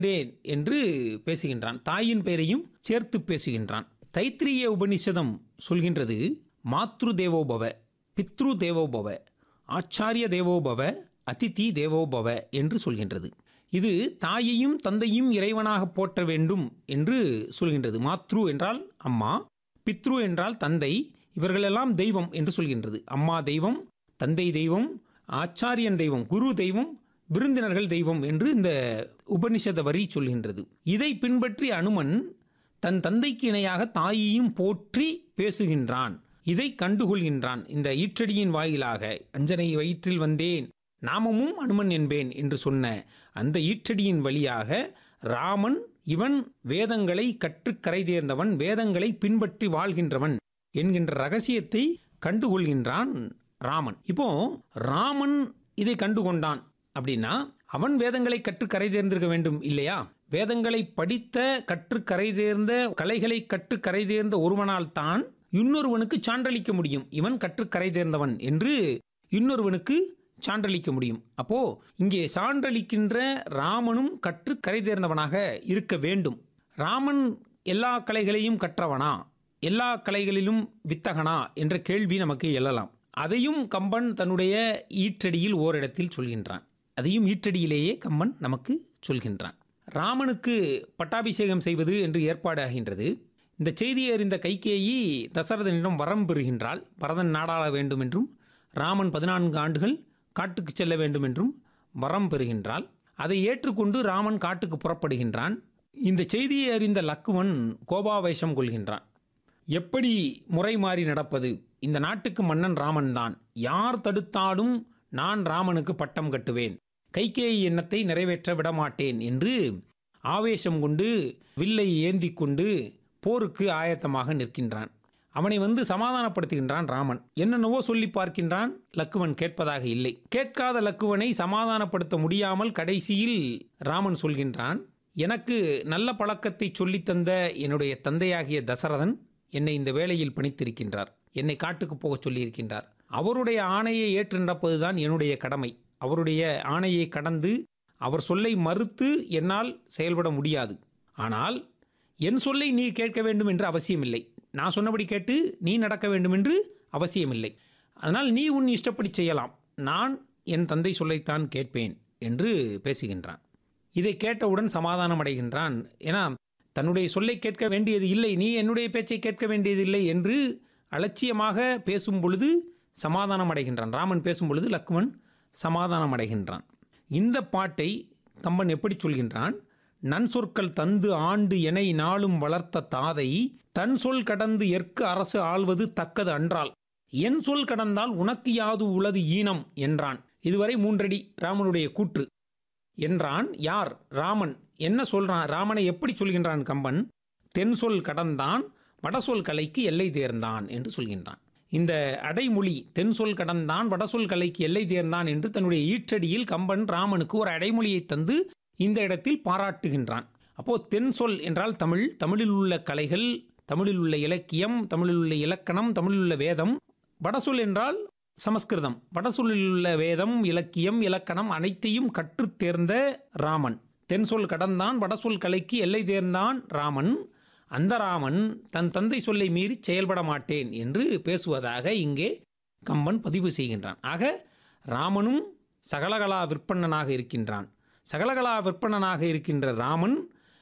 தேன் என்று பேசுகின்றான் தாயின் பெயரையும் சேர்த்து பேசுகின்றான் தைத்திரிய உபனிஷதம் சொல்கின்றது மாத்ரு தேவோபவ பித்ரு தேவோபவ ஆச்சாரிய தேவோபவ அதிதி தேவோபவ என்று சொல்கின்றது இது தாயையும் தந்தையும் இறைவனாக போற்ற வேண்டும் என்று சொல்கின்றது மாத்ரு என்றால் அம்மா பித்ரு என்றால் தந்தை இவர்களெல்லாம் தெய்வம் என்று சொல்கின்றது அம்மா தெய்வம் தந்தை தெய்வம் ஆச்சாரியன் தெய்வம் குரு தெய்வம் விருந்தினர்கள் தெய்வம் என்று இந்த உபனிஷத வரி சொல்கின்றது இதை பின்பற்றி அனுமன் தன் தந்தைக்கு இணையாக தாயையும் போற்றி பேசுகின்றான் இதை கண்டுகொள்கின்றான் இந்த ஈற்றடியின் வாயிலாக அஞ்சனை வயிற்றில் வந்தேன் நாமமும் அனுமன் என்பேன் என்று சொன்ன அந்த ஈற்றடியின் வழியாக ராமன் இவன் வேதங்களை கற்றுக் கரை தேர்ந்தவன் வேதங்களை பின்பற்றி வாழ்கின்றவன் என்கின்ற ரகசியத்தை கண்டுகொள்கின்றான் ராமன் இப்போ ராமன் இதை கண்டுகொண்டான் அப்படின்னா அவன் வேதங்களை கற்று கரை தேர்ந்திருக்க வேண்டும் இல்லையா வேதங்களை படித்த கற்று கரை தேர்ந்த கலைகளை கற்று கரை தேர்ந்த ஒருவனால் தான் இன்னொருவனுக்கு சான்றளிக்க முடியும் இவன் கற்று கரை தேர்ந்தவன் என்று இன்னொருவனுக்கு சான்றளிக்க முடியும் அப்போ இங்கே சான்றளிக்கின்ற ராமனும் கற்று கரை தேர்ந்தவனாக இருக்க வேண்டும் ராமன் எல்லா கலைகளையும் கற்றவனா எல்லா கலைகளிலும் வித்தகனா என்ற கேள்வி நமக்கு எழலாம் அதையும் கம்பன் தன்னுடைய ஈற்றடியில் ஓரிடத்தில் சொல்கின்றான் அதையும் ஈற்றடியிலேயே கம்பன் நமக்கு சொல்கின்றான் ராமனுக்கு பட்டாபிஷேகம் செய்வது என்று ஏற்பாடாகின்றது இந்த செய்தியை அறிந்த கைகேயி தசரதனிடம் வரம் பெறுகின்றாள் பரதன் நாடாள வேண்டும் என்றும் ராமன் பதினான்கு ஆண்டுகள் காட்டுக்கு செல்ல வேண்டும் என்றும் வரம் பெறுகின்றாள் அதை ஏற்றுக்கொண்டு ராமன் காட்டுக்கு புறப்படுகின்றான் இந்த செய்தியை அறிந்த லக்குவன் கோபாவேஷம் கொள்கின்றான் எப்படி முறை மாறி நடப்பது இந்த நாட்டுக்கு மன்னன் ராமன் தான் யார் தடுத்தாலும் நான் ராமனுக்கு பட்டம் கட்டுவேன் கைகேயி எண்ணத்தை நிறைவேற்ற விடமாட்டேன் என்று ஆவேசம் கொண்டு வில்லை ஏந்தி கொண்டு போருக்கு ஆயத்தமாக நிற்கின்றான் அவனை வந்து சமாதானப்படுத்துகின்றான் ராமன் என்னென்னவோ சொல்லி பார்க்கின்றான் லக்குவன் கேட்பதாக இல்லை கேட்காத லக்குவனை சமாதானப்படுத்த முடியாமல் கடைசியில் ராமன் சொல்கின்றான் எனக்கு நல்ல பழக்கத்தை சொல்லித்தந்த என்னுடைய தந்தையாகிய தசரதன் என்னை இந்த வேளையில் பணித்திருக்கின்றார் என்னை காட்டுக்கு போகச் சொல்லியிருக்கின்றார் அவருடைய ஆணையை ஏற்று நடப்பதுதான் என்னுடைய கடமை அவருடைய ஆணையை கடந்து அவர் சொல்லை மறுத்து என்னால் செயல்பட முடியாது ஆனால் என் சொல்லை நீ கேட்க வேண்டும் என்று அவசியமில்லை நான் சொன்னபடி கேட்டு நீ நடக்க வேண்டும் என்று அவசியமில்லை அதனால் நீ உன் இஷ்டப்படி செய்யலாம் நான் என் தந்தை சொல்லைத்தான் கேட்பேன் என்று பேசுகின்றான் இதை கேட்டவுடன் சமாதானம் அடைகின்றான் ஏன்னா தன்னுடைய சொல்லை கேட்க வேண்டியது இல்லை நீ என்னுடைய பேச்சை கேட்க வேண்டியதில்லை என்று அலட்சியமாக பேசும் பொழுது சமாதானம் அடைகின்றான் ராமன் பேசும் பொழுது லக்குவன் சமாதானம் அடைகின்றான் இந்த பாட்டை கம்பன் எப்படி சொல்கின்றான் நன் சொற்கள் தந்து ஆண்டு எனை நாளும் வளர்த்த தாதை தன் சொல் கடந்து எற்க அரசு ஆள்வது தக்கது அன்றால் என் சொல் கடந்தால் உனக்கு யாது உளது ஈனம் என்றான் இதுவரை மூன்றடி ராமனுடைய கூற்று என்றான் யார் ராமன் என்ன சொல்றான் ராமனை எப்படி சொல்கின்றான் கம்பன் தென் சொல் கடந்தான் வடசொல் கலைக்கு எல்லை தேர்ந்தான் என்று சொல்கின்றான் இந்த அடைமொழி தென் சொல் கடந்தான் வடசொல் கலைக்கு எல்லை தேர்ந்தான் என்று தன்னுடைய ஈற்றடியில் கம்பன் ராமனுக்கு ஒரு அடைமொழியை தந்து இந்த இடத்தில் பாராட்டுகின்றான் அப்போ தென் சொல் என்றால் தமிழ் தமிழில் உள்ள கலைகள் தமிழில் உள்ள இலக்கியம் தமிழில் உள்ள இலக்கணம் தமிழில் உள்ள வேதம் வடசொல் என்றால் சமஸ்கிருதம் வடசொல்லில் உள்ள வேதம் இலக்கியம் இலக்கணம் அனைத்தையும் கற்றுத் தேர்ந்த ராமன் தென்சொல் கடந்தான் வடசொல் கலைக்கு எல்லை தேர்ந்தான் ராமன் அந்த ராமன் தன் தந்தை சொல்லை மீறி செயல்பட மாட்டேன் என்று பேசுவதாக இங்கே கம்பன் பதிவு செய்கின்றான் ஆக ராமனும் சகலகலா விற்பன்னனாக இருக்கின்றான் சகலகலா விற்பனனாக இருக்கின்ற ராமன்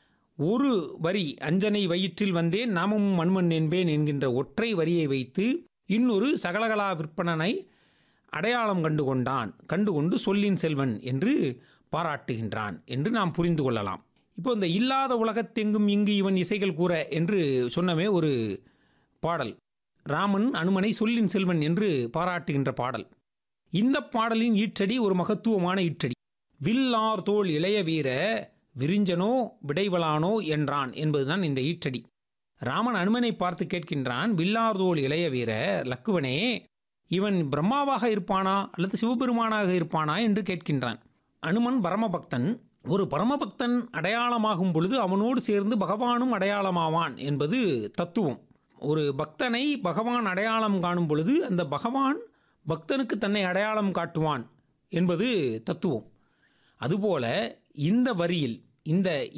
ஒரு வரி அஞ்சனை வயிற்றில் வந்தேன் நாமும் மண்மண் என்பேன் என்கின்ற ஒற்றை வரியை வைத்து இன்னொரு சகலகலா விற்பனனை அடையாளம் கண்டு கொண்டான் கண்டுகொண்டு சொல்லின் செல்வன் என்று பாராட்டுகின்றான் என்று நாம் புரிந்து கொள்ளலாம் இப்போ இந்த இல்லாத உலகத்தெங்கும் இங்கு இவன் இசைகள் கூற என்று சொன்னமே ஒரு பாடல் ராமன் அனுமனை சொல்லின் செல்வன் என்று பாராட்டுகின்ற பாடல் இந்த பாடலின் ஈற்றடி ஒரு மகத்துவமான ஈற்றடி வில்லார் தோல் இளைய வீர விரிஞ்சனோ விடைவலானோ என்றான் என்பதுதான் இந்த ஈற்றடி ராமன் அனுமனை பார்த்து கேட்கின்றான் வில்லார்தோல் இளைய வீர லக்குவனே இவன் பிரம்மாவாக இருப்பானா அல்லது சிவபெருமானாக இருப்பானா என்று கேட்கின்றான் அனுமன் பரமபக்தன் ஒரு பரமபக்தன் அடையாளமாகும் பொழுது அவனோடு சேர்ந்து பகவானும் அடையாளமாவான் என்பது தத்துவம் ஒரு பக்தனை பகவான் அடையாளம் காணும் பொழுது அந்த பகவான் பக்தனுக்கு தன்னை அடையாளம் காட்டுவான் என்பது தத்துவம் அதுபோல இந்த வரியில் இந்த